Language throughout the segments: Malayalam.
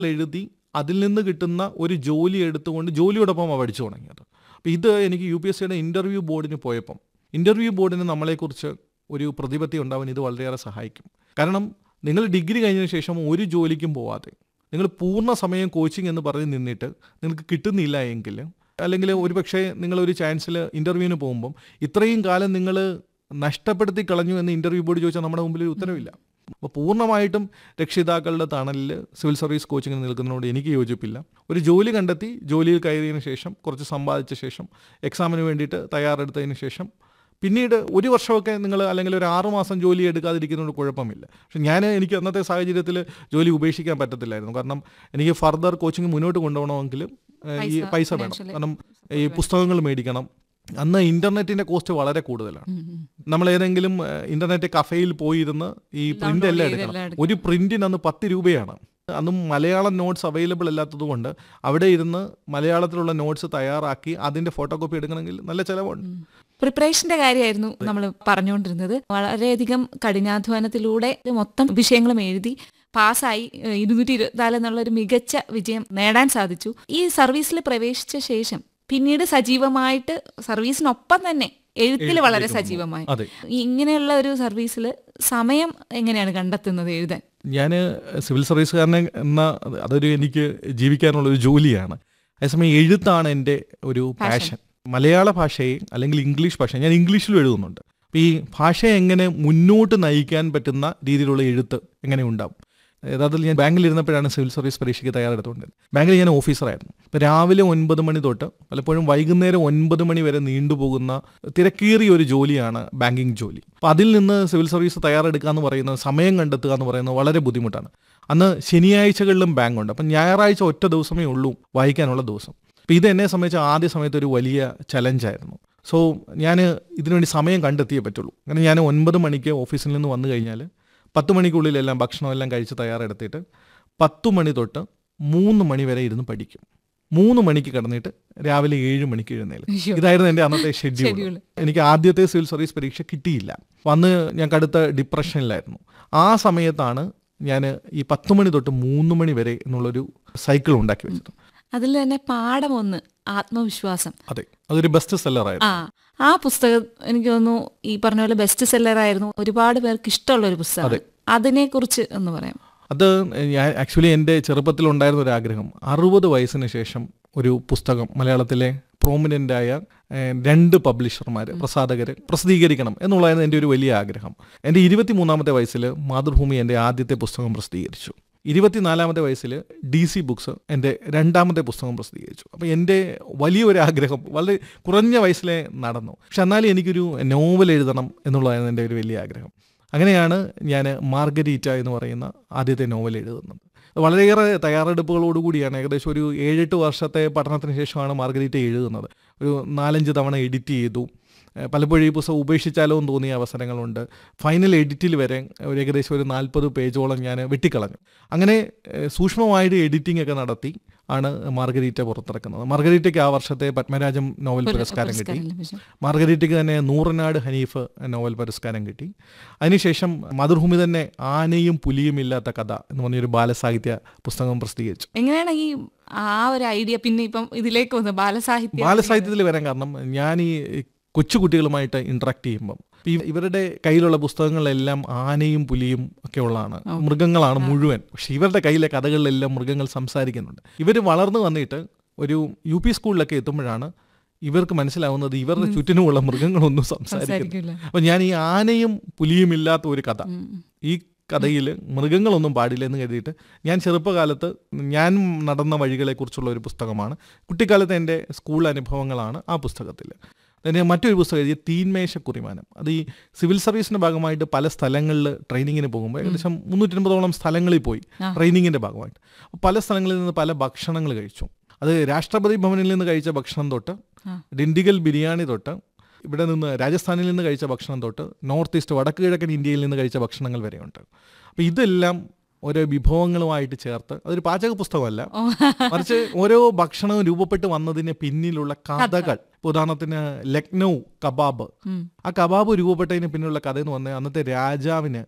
എഴുതി അതിൽ നിന്ന് കിട്ടുന്ന ഒരു ജോലി എടുത്തുകൊണ്ട് ജോലിയോടൊപ്പം പഠിച്ചു തുടങ്ങിയത് അപ്പോൾ ഇത് എനിക്ക് യു പി എസ് സിയുടെ ഇൻ്റർവ്യൂ ബോർഡിന് പോയപ്പം ഇൻ്റർവ്യൂ ബോർഡിന് നമ്മളെക്കുറിച്ച് ഒരു പ്രതിപത്തി ഉണ്ടാവാൻ ഇത് വളരെയേറെ സഹായിക്കും കാരണം നിങ്ങൾ ഡിഗ്രി കഴിഞ്ഞതിന് ശേഷം ഒരു ജോലിക്കും പോവാതെ നിങ്ങൾ പൂർണ്ണ സമയം കോച്ചിങ് എന്ന് പറഞ്ഞ് നിന്നിട്ട് നിങ്ങൾക്ക് കിട്ടുന്നില്ല എങ്കിൽ അല്ലെങ്കിൽ ഒരുപക്ഷെ നിങ്ങളൊരു ചാൻസിൽ ഇൻ്റർവ്യൂവിന് പോകുമ്പം ഇത്രയും കാലം നിങ്ങൾ നഷ്ടപ്പെടുത്തി കളഞ്ഞു എന്ന് ഇൻ്റർവ്യൂ ബോർഡ് ചോദിച്ചാൽ നമ്മുടെ മുമ്പിൽ ഒരു ഉത്തരവില്ല അപ്പോൾ പൂർണ്ണമായിട്ടും രക്ഷിതാക്കളുടെ തണലിൽ സിവിൽ സർവീസ് കോച്ചിങ്ങിന് നിൽക്കുന്നതിനോട് എനിക്ക് യോജിപ്പില്ല ഒരു ജോലി കണ്ടെത്തി ജോലിയിൽ കയറിയതിന് ശേഷം കുറച്ച് സമ്പാദിച്ച ശേഷം എക്സാമിന് വേണ്ടിയിട്ട് തയ്യാറെടുത്തതിന് ശേഷം പിന്നീട് ഒരു വർഷമൊക്കെ നിങ്ങൾ അല്ലെങ്കിൽ ഒരു ആറ് മാസം ജോലി എടുക്കാതിരിക്കുന്നതുകൊണ്ട് കുഴപ്പമില്ല പക്ഷെ ഞാൻ എനിക്ക് അന്നത്തെ സാഹചര്യത്തിൽ ജോലി ഉപേക്ഷിക്കാൻ പറ്റത്തില്ലായിരുന്നു കാരണം എനിക്ക് ഫർദർ കോച്ചിങ് മുന്നോട്ട് കൊണ്ടുപോകണമെങ്കിൽ ഏഹ്, ഈ പൈസ പൈസ വേണം financially കാരണം ഈ പുസ്തകങ്ങൾ മേടിക്കണം അന്ന് ഇന്റർനെറ്റിന്റെ കോസ്റ്റ് വളരെ കൂടുതലാണ് ഉം, ഉം. നമ്മൾ ഏതെങ്കിലും ഏഹ്, ഇന്റർനെറ്റ് കഫേയിൽ പോയിരുന്ന് ഈ പ്രിന്റ് എല്ലാം ചെയ്ത് എടുക്കണം എല്ലാം എടുക്കണം. ഒരു പ്രിന്റിന് അന്ന് പത്ത് രൂപയാണ് അന്നും മലയാളം നോട്ട്സ് അവൈലബിൾ അല്ലാത്തത് കൊണ്ട് അവിടെ ഇരുന്ന് മലയാളത്തിലുള്ള നോട്ട്സ് തയ്യാറാക്കി അതിന്റെ ഫോട്ടോ കോപ്പി എടുക്കണമെങ്കിൽ നല്ല ചിലവുണ്ട് പ്രിപ്പറേഷന്റെ കാര്യമായിരുന്നു നമ്മൾ പറഞ്ഞുകൊണ്ടിരുന്നത് വളരെയധികം കഠിനാധ്വാനത്തിലൂടെ ഇത് മൊത്തം വിഷയങ്ങളും എഴുതി പാസ്സായി ഏഹ് ഇരുന്നൂറ്റി ഇരുപത്തിനാല് എന്നുള്ള ഒരു മികച്ച വിജയം നേടാൻ സാധിച്ചു ഈ സർവീസിൽ പ്രവേശിച്ച ശേഷം പിന്നീട് സജീവമായിട്ട് സർവീസിനൊപ്പം തന്നെ എഴുത്തിൽ വളരെ സജീവമായി അതെ ഈ ഇങ്ങനെയുള്ള ഒരു സർവീസിൽ സമയം എങ്ങനെയാണ് കണ്ടെത്തുന്നത് എഴുതാൻ ഞാൻ സിവിൽ സർവീസുകാരനെ എന്ന അതൊരു എനിക്ക് ജീവിക്കാനുള്ള ഒരു ജോലിയാണ് അതേസമയം എഴുത്താണ് എൻ്റെ ഒരു പാഷൻ മലയാള ഭാഷയെ അല്ലെങ്കിൽ ഇംഗ്ലീഷ് ഭാഷ ഞാൻ ഇംഗ്ലീഷിലും എഴുതുന്നുണ്ട് അപ്പോൾ ഈ ഭാഷയെ എങ്ങനെ മുന്നോട്ട് നയിക്കാൻ പറ്റുന്ന രീതിയിലുള്ള എഴുത്ത് എങ്ങനെ ഉണ്ടാവും യഥാർത്ഥത്തിൽ ഞാൻ ബാങ്കിൽ ഇരുന്നപ്പോഴാണ് സിവിൽ സർവീസ് പരീക്ഷയ്ക്ക് തയ്യാറെടുത്തുകൊണ്ടിരുന്നത് ബാങ്കിൽ ഞാൻ ഓഫീസറായിരുന്നു അപ്പോൾ രാവിലെ ഒൻപത് മണി തൊട്ട് പലപ്പോഴും വൈകുന്നേരം ഒൻപത് മണി വരെ നീണ്ടുപോകുന്ന തിരക്കേറിയ ഒരു ജോലിയാണ് ബാങ്കിങ് ജോലി അപ്പോൾ അതിൽ നിന്ന് സിവിൽ സർവീസ് തയ്യാറെടുക്കുക എന്ന് പറയുന്നത് സമയം കണ്ടെത്തുക എന്ന് പറയുന്നത് വളരെ ബുദ്ധിമുട്ടാണ് അന്ന് ശനിയാഴ്ചകളിലും ബാങ്ക് ഉണ്ട് അപ്പം ഞായറാഴ്ച ഒറ്റ ദിവസമേ ഉള്ളൂ വായിക്കാനുള്ള ദിവസം അപ്പോൾ ഇത് എന്നെ സംബന്ധിച്ച് ആദ്യ സമയത്ത് ഒരു വലിയ ചലഞ്ചായിരുന്നു സോ ഞാൻ ഇതിനുവേണ്ടി സമയം കണ്ടെത്തിയേ പറ്റുള്ളൂ അങ്ങനെ ഞാൻ ഒൻപത് മണിക്ക് ഓഫീസിൽ നിന്ന് വന്നു കഴിഞ്ഞാൽ പത്ത് മണിക്കുള്ളിലെല്ലാം ഭക്ഷണമെല്ലാം കഴിച്ച് തയ്യാറെടുത്തിട്ട് പത്തു മണി തൊട്ട് മൂന്ന് മണി വരെ ഇരുന്ന് പഠിക്കും മൂന്ന് മണിക്ക് കിടന്നിട്ട് രാവിലെ ഏഴ് മണിക്ക് എഴുന്നേലും അയ്യോ. ഇതായിരുന്നു എൻ്റെ അന്നത്തെ ഷെഡ്യൂൾ Schedule. എനിക്ക് ആദ്യത്തെ സിവിൽ സർവീസ് പരീക്ഷ കിട്ടിയില്ല വന്ന് ഞാൻ കടുത്ത ഡിപ്രഷനിലായിരുന്നു ആ സമയത്താണ് ഞാൻ ഈ പത്ത് മണി തൊട്ട് മൂന്ന് മണി വരെ എന്നുള്ളൊരു സൈക്കിൾ ഉണ്ടാക്കി വെച്ചത് അതിൽ തന്നെ പാഠം ഒന്ന് ആത്മവിശ്വാസം അതെ അതൊരു ബെസ്റ്റ് സെല്ലറായിരുന്നു ആ ആ പുസ്തകം എനിക്ക് തോന്നുന്നു ഈ പറഞ്ഞ പോലെ ബെസ്റ്റ് സെല്ലർ ആയിരുന്നു ഒരുപാട് പേർക്ക് ഇഷ്ടമുള്ള ഒരു പുസ്തകം അതിനെ കുറിച്ച് എന്ന് പറയാം അത് ഞാൻ ആക്ച്വലി എൻ്റെ ചെറുപ്പത്തിലുണ്ടായിരുന്ന ഒരു ആഗ്രഹം അറുപത് വയസ്സിന് ശേഷം ഒരു പുസ്തകം മലയാളത്തിലെ പ്രോമിനൻ്റ് ആയ ഏഹ്, രണ്ട് പബ്ലിഷർമാർ പ്രസാധകർ പ്രസിദ്ധീകരിക്കണം എന്നുള്ളതായിരുന്നു എൻ്റെ ഒരു വലിയ ആഗ്രഹം എൻ്റെ ഇരുപത്തിമൂന്നാമത്തെ വയസ്സിൽ മാതൃഭൂമി എൻ്റെ ആദ്യത്തെ പുസ്തകം പ്രസിദ്ധീകരിച്ചു ഇരുപത്തിനാലാമത്തെ വയസ്സിൽ ഡി സി ബുക്സ് എൻ്റെ രണ്ടാമത്തെ പുസ്തകം പ്രസിദ്ധീകരിച്ചു അപ്പോൾ എൻ്റെ വലിയൊരു ആഗ്രഹം വളരെ കുറഞ്ഞ വയസ്സിലെ നടന്നു പക്ഷെ എന്നാലും എനിക്കൊരു നോവൽ എഴുതണം എന്നുള്ളതായിരുന്നു എൻ്റെ ഒരു വലിയ ആഗ്രഹം അങ്ങനെയാണ് ഞാൻ മാർഗരീറ്റ എന്ന് പറയുന്ന ആദ്യത്തെ നോവൽ എഴുതുന്നത് വളരെയേറെ തയ്യാറെടുപ്പുകളോടുകൂടിയാണ് ഏകദേശം ഒരു ഏഴെട്ട് വർഷത്തെ പഠനത്തിന് ശേഷമാണ് മാർഗരീറ്റ എഴുതുന്നത് ഒരു നാലഞ്ച് തവണ എഡിറ്റ് ചെയ്തു ഏഹ് പലപ്പോഴും ഈ പുസ്തകം ഉപേക്ഷിച്ചാലോ എന്ന് തോന്നിയ അവസരങ്ങളുണ്ട് ഫൈനൽ എഡിറ്റിൽ വരെ ഒരു ഏകദേശം ഒരു നാൽപ്പത് പേജോളം ഞാൻ വെട്ടിക്കളഞ്ഞു അങ്ങനെ ഏഹ് സൂക്ഷ്മമായിട്ട് എഡിറ്റിംഗ് ഒക്കെ നടത്തി ആണ് മാർഗരീറ്റ പുറത്തിറക്കുന്നത് മാർഗരീറ്റയ്ക്ക് ആ വർഷത്തെ പത്മരാജം നോവൽ പുരസ്കാരം കിട്ടി പുരസ്കാരം ലഭിച്ചു. മാർഗരീറ്റയ്ക്ക് തന്നെ നൂറനാട് ഹനീഫ് നോവൽ പുരസ്കാരം കിട്ടി അതിനുശേഷം മാതൃഭൂമി തന്നെ ആനയും പുലിയും ഇല്ലാത്ത കഥ എന്ന് പറഞ്ഞൊരു ബാലസാഹിത്യ പുസ്തകം പ്രസിദ്ധീകരിച്ചു എങ്ങനെയാണ് ഈ ആ ഒരു ഐഡിയ പിന്നെ ഇപ്പം ഇതിലേക്ക് വന്നത് ബാലസാഹിത്യം ബാലസാഹിത്യത്തിൽ വരാൻ കാരണം ഞാൻ ഈ കൊച്ചുകുട്ടികളുമായിട്ട് ഇന്ററാക്ട് ചെയ്യുമ്പം ഈ ഇവരുടെ കയ്യിലുള്ള പുസ്തകങ്ങളിലെല്ലാം ആനയും പുലിയും ഒക്കെ ഉള്ളതാണ് മൃഗങ്ങളാണ് മുഴുവൻ പക്ഷെ ഇവരുടെ കയ്യിലെ കഥകളിലെല്ലാം മൃഗങ്ങൾ സംസാരിക്കുന്നുണ്ട് ഇവർ വളർന്നു വന്നിട്ട് ഒരു യു പി സ്കൂളിലൊക്കെ എത്തുമ്പോഴാണ് ഇവർക്ക് മനസ്സിലാവുന്നത് ഇവരുടെ ചുറ്റിനുമുള്ള മൃഗങ്ങളൊന്നും സംസാരിക്കുന്നു സംസാരിക്കില്ല അപ്പൊ ഞാൻ ഈ ആനയും പുലിയും ഇല്ലാത്ത ഒരു കഥ ഉം. ഈ കഥയിൽ മൃഗങ്ങളൊന്നും പാടില്ല എന്ന് കരുതിയിട്ട് ഞാൻ ചെറുപ്പകാലത്ത് ഞാൻ നടന്ന വഴികളെക്കുറിച്ചുള്ള ഒരു പുസ്തകമാണ് കുട്ടിക്കാലത്തെ എൻ്റെ സ്കൂൾ അനുഭവങ്ങളാണ് ആ പുസ്തകത്തിൽ പിന്നെ മറ്റൊരു പുസ്തകം എഴുതിയ തീന്മേശ കുറിമാനം അത് ഈ സിവിൽ സർവീസിന്റെ ഭാഗമായിട്ട് പല സ്ഥലങ്ങളിൽ ട്രെയിനിങ്ങിന് പോകുമ്പോൾ ഏകദേശം മുന്നൂറ്റൻപതോളം സ്ഥലങ്ങളിൽ പോയി ആ. ട്രെയിനിങ്ങിന്റെ ഭാഗമായിട്ട് അപ്പോൾ പല സ്ഥലങ്ങളിൽ നിന്ന് പല ഭക്ഷണങ്ങൾ കഴിച്ചു അത് രാഷ്ട്രപതി ഭവനിൽ നിന്ന് കഴിച്ച ഭക്ഷണം തൊട്ട് ആ. ഡിണ്ടിഗൽ ബിരിയാണി തൊട്ട് ഇവിടെ നിന്ന് രാജസ്ഥാനിൽ നിന്ന് കഴിച്ച ഭക്ഷണം തൊട്ട് നോർത്ത് ഈസ്റ്റ് വടക്ക് കിഴക്കൻ ഇന്ത്യയിൽ നിന്ന് കഴിച്ച ഭക്ഷണങ്ങൾ വരെയുണ്ട് അപ്പോൾ ഇതെല്ലാം ഓരോ വിഭവങ്ങളുമായിട്ട് ചേർത്ത് അതൊരു പാചക പുസ്തകമല്ല ഓ. മറിച്ച് ഓരോ ഭക്ഷണവും രൂപപ്പെട്ട് വന്നതിന് പിന്നിലുള്ള കഥകൾ ഇപ്പൊ ഉദാഹരണത്തിന് ലക്നൗ കബാബ് ഉം. ആ കബാബ് രൂപപ്പെട്ടതിന് പിന്നിലുള്ള കഥ എന്ന് പറഞ്ഞാൽ അന്നത്തെ രാജാവിന്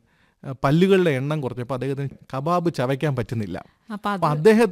പല്ലുകളുടെ എണ്ണം കുറഞ്ഞപ്പോൾ അദ്ദേഹത്തിന് കബാബ് ചവയ്ക്കാൻ പറ്റുന്നില്ല അപ്പൊ അത് അപ്പൊ അദ്ദേഹം